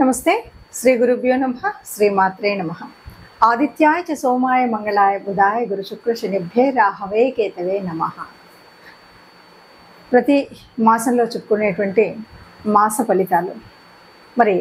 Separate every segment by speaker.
Speaker 1: నమస్తే శ్రీ గురుభ్యో నమ శ్రీమాత్రే నమ ఆదిత్యాయ చ సోమాయ మంగళాయ బుధాయ గురు శుక్ర శనిభ్యే రాహవే కేతవే నమ ప్రతి మాసంలో చెప్పుకునేటువంటి మాస ఫలితాలు మరి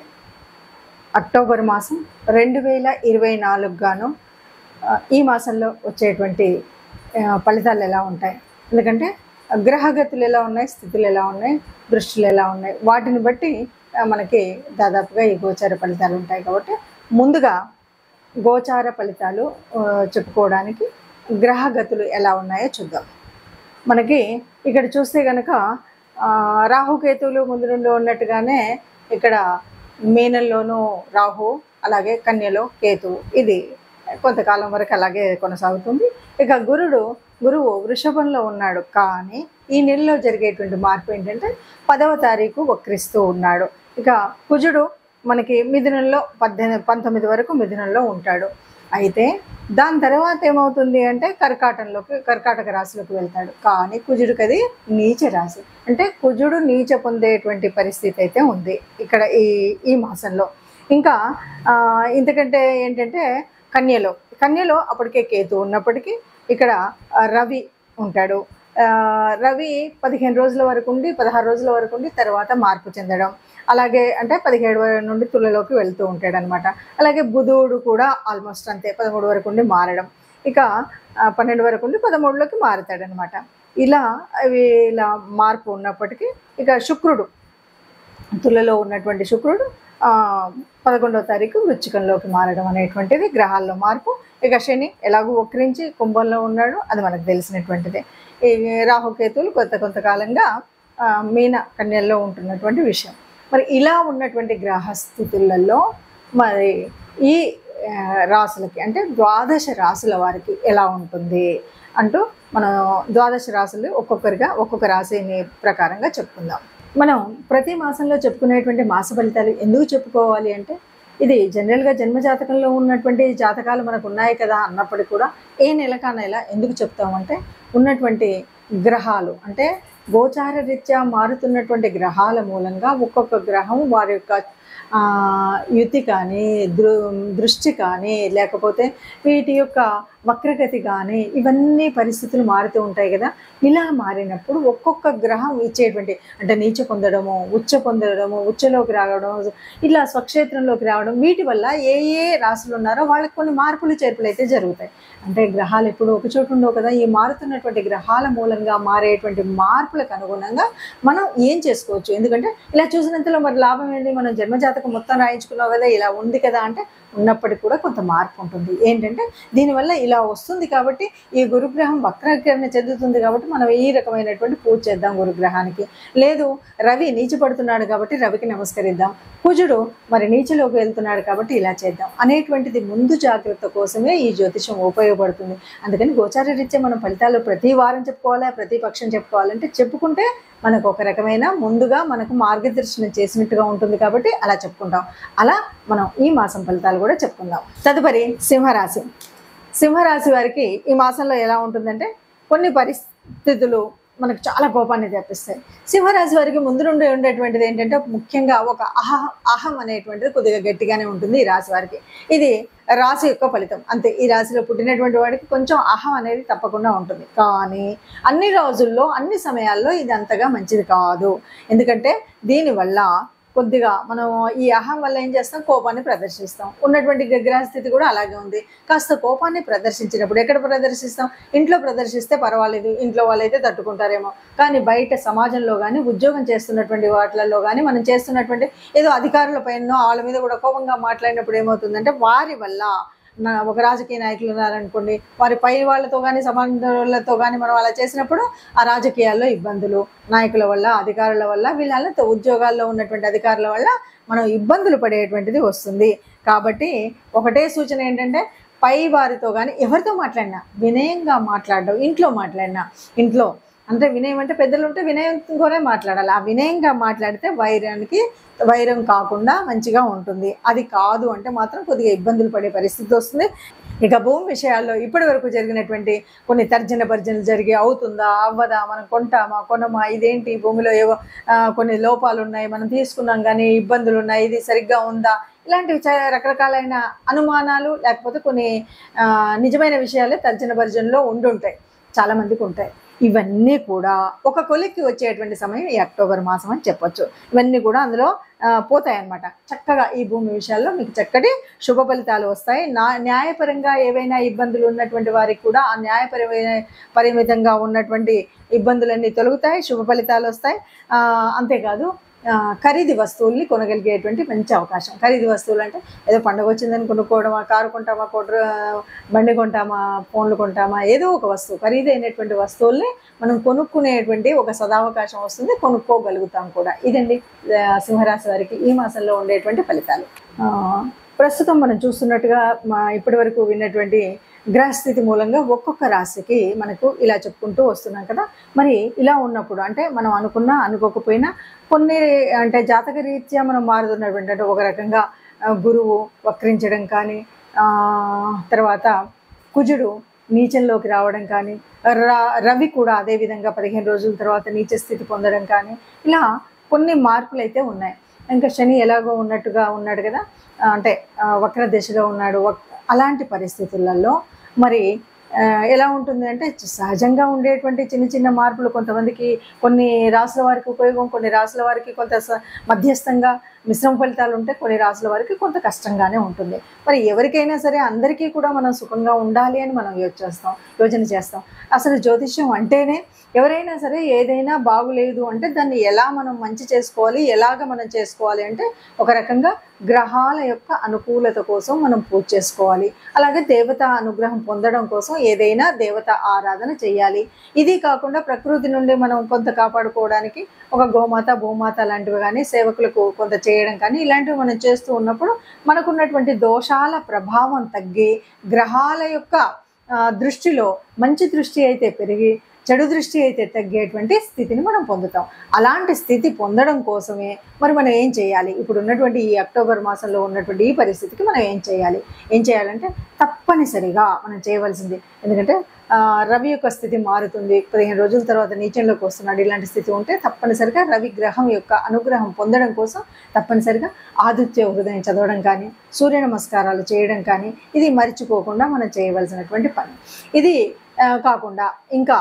Speaker 1: అక్టోబర్ మాసం రెండు వేల ఇరవై నాలుగు గాను ఆ, ఈ మాసంలో వచ్చేటువంటి ఆ, ఫలితాలు ఎలా ఉంటాయి ఎందుకంటే గ్రహగతులు ఎలా ఉన్నాయి స్థితులు ఎలా ఉన్నాయి దృష్టిలు ఎలా ఉన్నాయి వాటిని బట్టి ఆ, మనకి దాదాపుగా ఈ గోచార ఫలితాలు ఉంటాయి కాబట్టి ముందుగా గోచార ఫలితాలు ఆ, చెప్పుకోవడానికి గ్రహగతులు ఎలా ఉన్నాయో చూద్దాం మనకి ఇక్కడ చూస్తే కనుక రాహుకేతువులు ముందు నుండి ఉన్నట్టుగానే ఇక్కడ మీనంలోనూ రాహు అలాగే కన్యలో కేతువు ఇది కొంతకాలం వరకు అలాగే కొనసాగుతుంది ఇక గురుడు గురువు వృషభంలో ఉన్నాడు కానీ ఈ నెలలో జరిగేటువంటి మార్పు ఏంటంటే పదవ తారీఖు వక్రిస్తూ ఉన్నాడు ఇక కుజుడు మనకి మిథునంలో పద్దెనిమిది పంతొమ్మిది వరకు మిథునంలో ఉంటాడు అయితే దాని తర్వాత ఏమవుతుంది అంటే కర్కాటంలోకి కర్కాటక రాశిలోకి వెళ్తాడు కానీ కుజుడికి అది నీచ రాశి అంటే కుజుడు నీచ పొందేటువంటి పరిస్థితి అయితే ఉంది ఇక్కడ ఈ ఈ మాసంలో ఇంకా ఆ, ఇంతకంటే ఏంటంటే కన్యలో కన్యలో అప్పటికే కేతు ఉన్నప్పటికీ ఇక్కడ ఆ, రవి ఉంటాడు ఆ, రవి పదిహేను రోజుల వరకు ఉండి పదహారు రోజుల వరకు ఉండి తర్వాత మార్పు చెందడం అలాగే అంటే పదిహేడు వర- నుండి తులలోకి వెళ్తూ ఉంటాడు అనమాట అలాగే బుధుడు కూడా ఆల్మోస్ట్ అంతే పదమూడు వరకు ఉండి మారడం ఇక ఆ, పన్నెండు వరకు ఉండి పదమూడులోకి మారుతాడు అనమాట ఇలా అవి ఇలా మార్పు ఉన్నప్పటికీ ఇక శుక్రుడు తులలో ఉన్నటువంటి శుక్రుడు ఆ, పదకొండవ తారీఖు వృచ్చికంలోకి మారడం అనేటువంటిది గ్రహాల్లో మార్పు ఇక శని ఎలాగో వక్రించి కుంభంలో ఉన్నాడు అది మనకు తెలిసినటువంటిదే ఈ రాహుకేతువులు కొంత కొంతకాలంగా ఆ, మీన కన్యల్లో ఉంటున్నటువంటి విషయం మరి ఇలా ఉన్నటువంటి గ్రహస్థితులలో మరి ఈ ఆ, రాసులకి అంటే ద్వాదశ రాసుల వారికి ఎలా ఉంటుంది అంటూ మనం ద్వాదశ రాసులు ఒక్కొక్కరిగా ఒక్కొక్క రాశిని ప్రకారంగా చెప్పుకుందాం మనం ప్రతి మాసంలో చెప్పుకునేటువంటి మాస ఫలితాలు ఎందుకు చెప్పుకోవాలి అంటే ఇది జనరల్గా జన్మజాతకంలో ఉన్నటువంటి జాతకాలు మనకు ఉన్నాయి కదా అన్నప్పటికీ కూడా ఏ నెలకా నెల ఎందుకు చెప్తామంటే ఉన్నటువంటి గ్రహాలు అంటే గోచార రీత్యా మారుతున్నటువంటి గ్రహాల మూలంగా ఒక్కొక్క గ్రహం వారి యొక్క ఆ, యుతి కానీ దృ దృష్టి కానీ లేకపోతే వీటి యొక్క వక్రగతి కానీ ఇవన్నీ పరిస్థితులు మారుతూ ఉంటాయి కదా ఇలా మారినప్పుడు ఒక్కొక్క గ్రహం ఇచ్చేటువంటి అంటే నీచ పొందడము ఉచ్చ పొందడము ఉచ్చలోకి రావడం ఇలా స్వక్షేత్రంలోకి రావడం వీటి వల్ల ఏ ఏ రాశులు ఉన్నారో వాళ్ళకి కొన్ని మార్పులు చేర్పులు అయితే జరుగుతాయి అంటే గ్రహాలు ఎప్పుడు ఒక చోటు ఉండవు కదా ఈ మారుతున్నటువంటి గ్రహాల మూలంగా మారేటువంటి మార్పులకు అనుగుణంగా మనం ఏం చేసుకోవచ్చు ఎందుకంటే ఇలా చూసినంతలో మరి లాభం ఏంటి మనం జన్మజాతకం మొత్తం రాయించుకున్నావు కదా ఇలా ఉంది కదా అంటే ఉన్నప్పటికీ కూడా కొంత మార్పు ఉంటుంది ఏంటంటే దీనివల్ల ఇలా వస్తుంది కాబట్టి ఈ గురుగ్రహం వక్రీకరణ చెందుతుంది కాబట్టి మనం ఈ రకమైనటువంటి పూజ చేద్దాం గురుగ్రహానికి లేదు రవి నీచపడుతున్నాడు కాబట్టి రవికి నమస్కరిద్దాం కుజుడు మరి నీచలోకి వెళ్తున్నాడు కాబట్టి ఇలా చేద్దాం అనేటువంటిది ముందు జాగ్రత్త కోసమే ఈ జ్యోతిషం ఉపయోగపడుతుంది అందుకని గోచార రీత్యా మనం ఫలితాలు ప్రతి వారం చెప్పుకోవాలా ప్రతి పక్షం చెప్పుకోవాలంటే చెప్పుకుంటే మనకు ఒక రకమైన ముందుగా మనకు మార్గదర్శనం చేసినట్టుగా ఉంటుంది కాబట్టి అలా చెప్పుకుంటాం అలా మనం ఈ మాసం ఫలితాలు కూడా చెప్పుకుందాం తదుపరి సింహరాశి సింహరాశి వారికి ఈ మాసంలో ఎలా ఉంటుందంటే కొన్ని పరిస్థితులు మనకు చాలా కోపాన్ని తెప్పిస్తాయి సింహరాశి వారికి ముందు నుండి ఉండేటువంటిది ఏంటంటే ముఖ్యంగా ఒక అహం అహం అనేటువంటిది కొద్దిగా గట్టిగానే ఉంటుంది ఈ రాశి వారికి ఇది రాశి యొక్క ఫలితం అంతే ఈ రాశిలో పుట్టినటువంటి వాడికి కొంచెం అహం అనేది తప్పకుండా ఉంటుంది కానీ అన్ని రోజుల్లో అన్ని సమయాల్లో ఇది అంతగా మంచిది కాదు ఎందుకంటే దీనివల్ల కొద్దిగా మనం ఈ అహం వల్ల ఏం చేస్తాం కోపాన్ని ప్రదర్శిస్తాం ఉన్నటువంటి గ్రహ స్థితి కూడా అలాగే ఉంది కాస్త కోపాన్ని ప్రదర్శించినప్పుడు ఎక్కడ ప్రదర్శిస్తాం ఇంట్లో ప్రదర్శిస్తే పర్వాలేదు ఇంట్లో వాళ్ళైతే తట్టుకుంటారేమో కానీ బయట సమాజంలో కానీ ఉద్యోగం చేస్తున్నటువంటి వాటిలలో కానీ మనం చేస్తున్నటువంటి ఏదో అధికారుల పైన వాళ్ళ మీద కూడా కోపంగా మాట్లాడినప్పుడు ఏమవుతుందంటే వారి వల్ల నా ఒక రాజకీయ నాయకులు ఉన్నారనుకోండి వారి పై వాళ్ళతో కానీ సమానులతో కానీ మనం అలా చేసినప్పుడు ఆ రాజకీయాల్లో ఇబ్బందులు నాయకుల వల్ల అధికారుల వల్ల వీళ్ళతో ఉద్యోగాల్లో ఉన్నటువంటి అధికారుల వల్ల మనం ఇబ్బందులు పడేటువంటిది వస్తుంది కాబట్టి ఒకటే సూచన ఏంటంటే పై వారితో కానీ ఎవరితో మాట్లాడినా వినయంగా మాట్లాడడం ఇంట్లో మాట్లాడినా ఇంట్లో అంటే వినయం అంటే పెద్దలు ఉంటే వినయంతోనే మాట్లాడాలి ఆ వినయంగా మాట్లాడితే వైరానికి వైరం కాకుండా మంచిగా ఉంటుంది అది కాదు అంటే మాత్రం కొద్దిగా ఇబ్బందులు పడే పరిస్థితి వస్తుంది ఇక భూమి విషయాల్లో ఇప్పటి వరకు జరిగినటువంటి కొన్ని తర్జన భర్జనలు జరిగి అవుతుందా అవ్వదా మనం కొంటామా కొనమా ఇదేంటి భూమిలో ఏవో ఆ, కొన్ని లోపాలు ఉన్నాయి మనం తీసుకున్నాం కానీ ఇబ్బందులు ఉన్నాయి ఇది సరిగ్గా ఉందా ఇలాంటివి చా- రకరకాలైన అనుమానాలు లేకపోతే కొన్ని ఆ, నిజమైన విషయాలే తర్జన భర్జనలో ఉండుంటాయి చాలా మందికి ఉంటాయి ఇవన్నీ కూడా ఒక కొలిక్కి వచ్చేటువంటి సమయం ఈ అక్టోబర్ మాసం అని చెప్పొచ్చు ఇవన్నీ కూడా అందులో ఆ, పోతాయన్నమాట చక్కగా ఈ భూమి విషయాల్లో మీకు చక్కటి శుభ ఫలితాలు వస్తాయి నా న్యాయపరంగా ఏవైనా ఇబ్బందులు ఉన్నటువంటి వారికి కూడా ఆ న్యాయపరమైన పరిమితంగా ఉన్నటువంటి ఇబ్బందులన్నీ తొలగుతాయి శుభ ఫలితాలు వస్తాయి ఆ, అంతేకాదు ఆ, ఖరీదు వస్తువుల్ని కొనగలిగేటువంటి మంచి అవకాశం ఖరీదు వస్తువులు అంటే ఏదో పండుగ వచ్చిందని కొనుక్కోవడమా కారు కొంటామా కొట్ర బండి కొంటామా ఫోన్లు కొంటామా ఏదో ఒక వస్తువు ఖరీదైనటువంటి వస్తువుల్ని మనం కొనుక్కునేటువంటి ఒక సదావకాశం వస్తుంది కొనుక్కోగలుగుతాం కూడా ఇదండి ఆ, సింహరాశి వారికి ఈ మాసంలో ఉండేటువంటి ఫలితాలు ఆ, ప్రస్తుతం మనం చూస్తున్నట్టుగా మా ఇప్పటి వరకు విన్నటువంటి గ్రహస్థితి మూలంగా ఒక్కొక్క రాశికి మనకు ఇలా చెప్పుకుంటూ వస్తున్నాం కదా మరి ఇలా ఉన్నప్పుడు అంటే మనం అనుకున్నా అనుకోకపోయినా కొన్ని అంటే జాతక రీత్యా మనం మారుతున్నటువంటి అంటే ఒక రకంగా ఆ, గురువు వక్రించడం కానీ ఆ, తర్వాత కుజుడు నీచంలోకి రావడం కానీ ర- రవి కూడా అదే విధంగా పదిహేను రోజుల తర్వాత నీచ స్థితి పొందడం కానీ ఇలా కొన్ని మార్పులు అయితే ఉన్నాయి ఇంకా శని ఎలాగో ఉన్నట్టుగా ఉన్నాడు కదా ఆ, అంటే ఆ, వక్ర దిశగా ఉన్నాడు వక్- అలాంటి పరిస్థితులలో మరి ఆ, ఎలా ఉంటుంది అంటే సహజంగా ఉండేటువంటి చిన్న చిన్న మార్పులు కొంతమందికి కొన్ని రాసుల వారికి ఉపయోగం కొన్ని రాసుల వారికి కొంత స- మధ్యస్థంగా మిశ్రమ ఫలితాలు ఉంటే కొన్ని రాసుల వారికి కొంత కష్టంగానే ఉంటుంది మరి ఎవరికైనా సరే అందరికీ కూడా మనం సుఖంగా ఉండాలి అని మనం యోచిస్తాం యోచన చేస్తాం అసలు జ్యోతిష్యం అంటేనే ఎవరైనా సరే ఏదైనా బాగులేదు అంటే దాన్ని ఎలా మనం మంచి చేసుకోవాలి ఎలాగ మనం చేసుకోవాలి అంటే ఒక రకంగా గ్రహాల యొక్క అనుకూలత కోసం మనం పూజ చేసుకోవాలి అలాగే దేవత అనుగ్రహం పొందడం కోసం ఏదైనా దేవత ఆరాధన చేయాలి ఇది కాకుండా ప్రకృతి నుండి మనం కొంత కాపాడుకోవడానికి ఒక గోమాత భూమాత లాంటివి కానీ సేవకులకు కొంత చేయడం కానీ ఇలాంటివి మనం చేస్తూ ఉన్నప్పుడు మనకున్నటువంటి దోషాల ప్రభావం తగ్గి గ్రహాల యొక్క ఆ, దృష్టిలో మంచి దృష్టి అయితే పెరిగి చెడు దృష్టి అయితే తగ్గేటువంటి స్థితిని మనం పొందుతాం అలాంటి స్థితి పొందడం కోసమే మరి మనం ఏం చేయాలి ఇప్పుడు ఉన్నటువంటి ఈ అక్టోబర్ మాసంలో ఉన్నటువంటి ఈ పరిస్థితికి మనం ఏం చేయాలి ఏం చేయాలంటే తప్పనిసరిగా మనం చేయవలసింది ఎందుకంటే ఆ, రవి యొక్క స్థితి మారుతుంది పదిహేను రోజుల తర్వాత నీచంలోకి వస్తున్నాడు ఇలాంటి స్థితి ఉంటే తప్పనిసరిగా రవి గ్రహం యొక్క అనుగ్రహం పొందడం కోసం తప్పనిసరిగా ఆదిత్య హృదయం చదవడం కానీ సూర్య నమస్కారాలు చేయడం కానీ ఇది మర్చిపోకుండా మనం చేయవలసినటువంటి పని ఇది ఆ, కాకుండా ఇంకా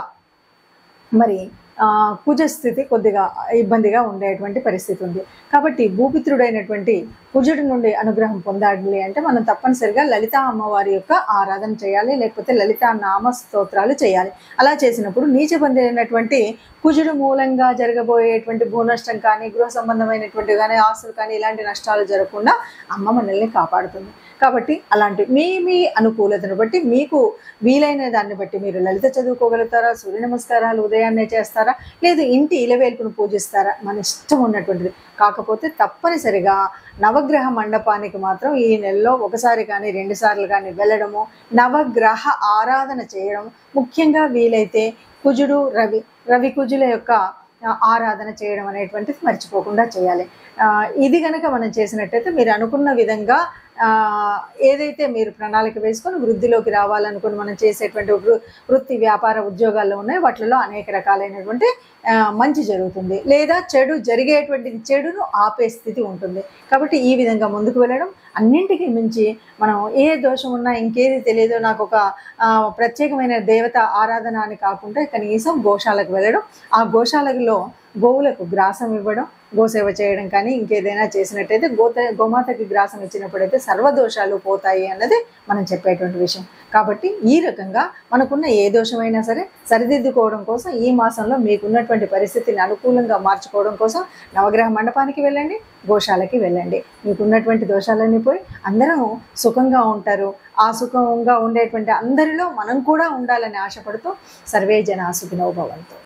Speaker 1: మరి ఆ, కుజ స్థితి కొద్దిగా ఇబ్బందిగా ఉండేటువంటి పరిస్థితి ఉంది కాబట్టి భూపిత్రుడైనటువంటి కుజుడి నుండి అనుగ్రహం పొందాలి అంటే మనం తప్పనిసరిగా లలిత అమ్మవారి యొక్క ఆరాధన చేయాలి లేకపోతే లలిత నామ స్తోత్రాలు చేయాలి అలా చేసినప్పుడు నీచ పొందినటువంటి కుజుడు మూలంగా జరగబోయేటువంటి భూనష్టం కానీ గృహ సంబంధమైనటువంటి కానీ ఆస్తులు కానీ ఇలాంటి నష్టాలు జరగకుండా అమ్మ మనల్ని కాపాడుతుంది కాబట్టి అలాంటి మీ మీ అనుకూలతను బట్టి మీకు వీలైన దాన్ని బట్టి మీరు లలిత చదువుకోగలుగుతారా సూర్య నమస్కారాలు ఉదయాన్నే చేస్తారా లేదు ఇంటి ఇలవేల్పును పూజిస్తారా మన ఇష్టం ఉన్నటువంటిది కాకపోతే తప్పనిసరిగా నవగ్రహ మండపానికి మాత్రం ఈ నెలలో ఒకసారి కానీ రెండు సార్లు కానీ వెళ్ళడము నవగ్రహ ఆరాధన చేయడం ముఖ్యంగా వీలైతే కుజుడు రవి రవి కుజుల యొక్క ఆ, ఆరాధన చేయడం అనేటువంటిది మర్చిపోకుండా చేయాలి ఆ, ఇది కనుక మనం చేసినట్టయితే మీరు అనుకున్న విధంగా ఆ, ఏదైతే మీరు ప్రణాళిక వేసుకొని వృద్ధిలోకి రావాలనుకుని మనం చేసేటువంటి వృ- వృత్తి వ్యాపార ఉద్యోగాల్లో ఉన్నాయి వాటిలో అనేక రకాలైనటువంటి ఆ, మంచి జరుగుతుంది లేదా చెడు జరిగేటువంటి చెడును ఆపే స్థితి ఉంటుంది కాబట్టి ఈ విధంగా ముందుకు వెళ్ళడం అన్నింటికీ మించి మనం ఏ దోషం ఉన్నా ఇంకేది తెలియదో నాకు ఒక ఆ, ప్రత్యేకమైన దేవత ఆరాధన అని కాకుండా కనీసం గోశాలకు వెళ్ళడం ఆ గోశాలలో గోవులకు గ్రాసం ఇవ్వడం గోసేవ చేయడం కానీ ఇంకేదైనా చేసినట్టయితే గోత గోమాతకి గ్రాసం ఇచ్చినప్పుడైతే సర్వదోషాలు పోతాయి అన్నది మనం చెప్పేటువంటి విషయం కాబట్టి ఈ రకంగా మనకున్న ఏ దోషమైనా సరే సరిదిద్దుకోవడం కోసం ఈ మాసంలో మీకున్నటువంటి పరిస్థితిని అనుకూలంగా మార్చుకోవడం కోసం నవగ్రహ మండపానికి వెళ్ళండి గోశాలకి వెళ్ళండి మీకున్నటువంటి దోషాలన్నీ పోయి అందరం సుఖంగా ఉంటారు ఆ సుఖంగా ఉండేటువంటి అందరిలో మనం కూడా ఉండాలని ఆశపడుతూ సర్వే జన సుఖినో భవంతు